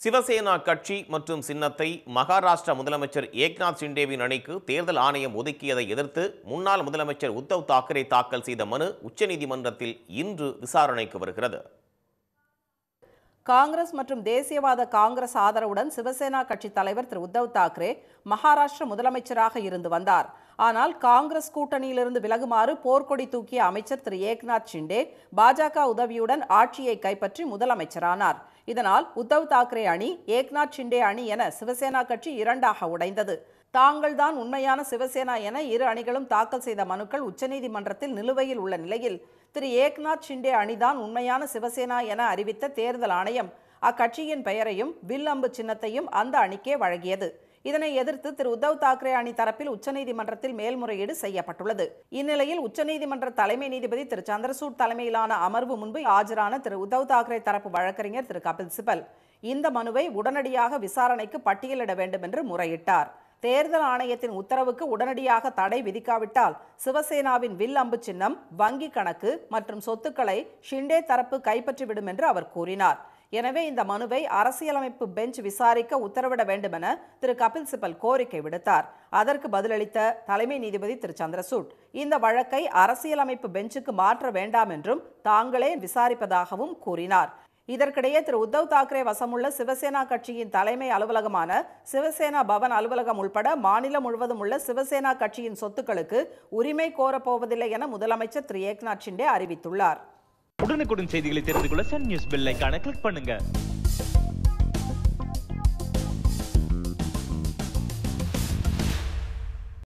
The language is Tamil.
சிவசேனா கட்சி மற்றும் சின்னத்தை மகாராஷ்டிரா முதலமைச்சர் ஏக்நாத் ஷிண்டேவின் அணிக்கு தேர்தல் ஆணையம் ஒதுக்கியதை எதிர்த்து முன்னாள் முதலமைச்சர் உத்தவ் தாக்கரே தாக்கல் செய்த மனு உச்சநீதிமன்றத்தில் இன்று விசாரணைக்கு வருகிறது காங்கிரஸ் மற்றும் தேசியவாத காங்கிரஸ் ஆதரவுடன் சிவசேனா கட்சி தலைவர் திரு உத்தவ் தாக்கரே மகாராஷ்டிர முதலமைச்சராக இருந்து வந்தார் ஆனால் காங்கிரஸ் கூட்டணியிலிருந்து விலகுமாறு போர்க்கொடி தூக்கிய அமைச்சர் திரு ஏக்நாத் ஷிண்டே பாஜக உதவியுடன் ஆட்சியை கைப்பற்றி முதலமைச்சரானார் இதனால் உத்தவ் தாக்கரே அணி ஏக்நாத் ஷிண்டே அணி என சிவசேனா கட்சி இரண்டாக உடைந்தது தாங்கள்தான் உண்மையான சிவசேனா என இரு அணிகளும் தாக்கல் செய்த மனுக்கள் உச்சநீதிமன்றத்தில் நிலுவையில் உள்ள நிலையில் திரு ஏக்நாத் ஷிண்டே அணிதான் உண்மையான சிவசேனா என அறிவித்த தேர்தல் ஆணையம் அக்கட்சியின் பெயரையும் வில் அம்பு சின்னத்தையும் அந்த அணிக்கே வழங்கியது இதனை எதிர்த்து திரு உத்தவ் தாக்கரே அணி தரப்பில் உச்சநீதிமன்றத்தில் மேல்முறையீடு செய்யப்பட்டுள்ளது இந்நிலையில் உச்சநீதிமன்ற தலைமை நீதிபதி திரு சந்திரசூட் தலைமையிலான அமர்வு முன்பு ஆஜரான திரு உத்தவ் தாக்கரே தரப்பு வழக்கறிஞர் திரு கபில் சிபல் இந்த மனுவை உடனடியாக விசாரணைக்கு பட்டியலிட வேண்டும் என்று முறையிட்டார் தேர்தல் ஆணையத்தின் உத்தரவுக்கு உடனடியாக தடை விதிக்காவிட்டால் சிவசேனாவின் வில் அம்பு சின்னம் வங்கி கணக்கு மற்றும் சொத்துக்களை ஷிண்டே தரப்பு கைப்பற்றிவிடும் என்று அவர் கூறினார் எனவே இந்த மனுவை அரசியலமைப்பு பெஞ்ச் விசாரிக்க உத்தரவிட வேண்டும் என திரு கபில் சிபல் கோரிக்கை விடுத்தார் அதற்கு பதிலளித்த தலைமை நீதிபதி திரு சந்திரசூட் இந்த வழக்கை அரசியலமைப்பு பெஞ்சுக்கு மாற்ற வேண்டாம் என்றும் தாங்களே விசாரிப்பதாகவும் கூறினார் இதற்கிடையே திரு உத்தவ் தாக்கரே வசமுள்ள சிவசேனா கட்சியின் தலைமை அலுவலகமான சிவசேனா பவன் அலுவலகம் உள்பட மாநிலம் முழுவதும் உள்ள சிவசேனா கட்சியின் சொத்துக்களுக்கு உரிமை கோரப்போவதில்லை என முதலமைச்சர் திரு ஏக்நாத் ஷிண்டே அறிவித்துள்ளார் உடனுக்குடன் செய்திகளை தெரிந்து கொள்ள சன் நியூஸ் பெல் ஐகானை கிளிக் பண்ணுங்க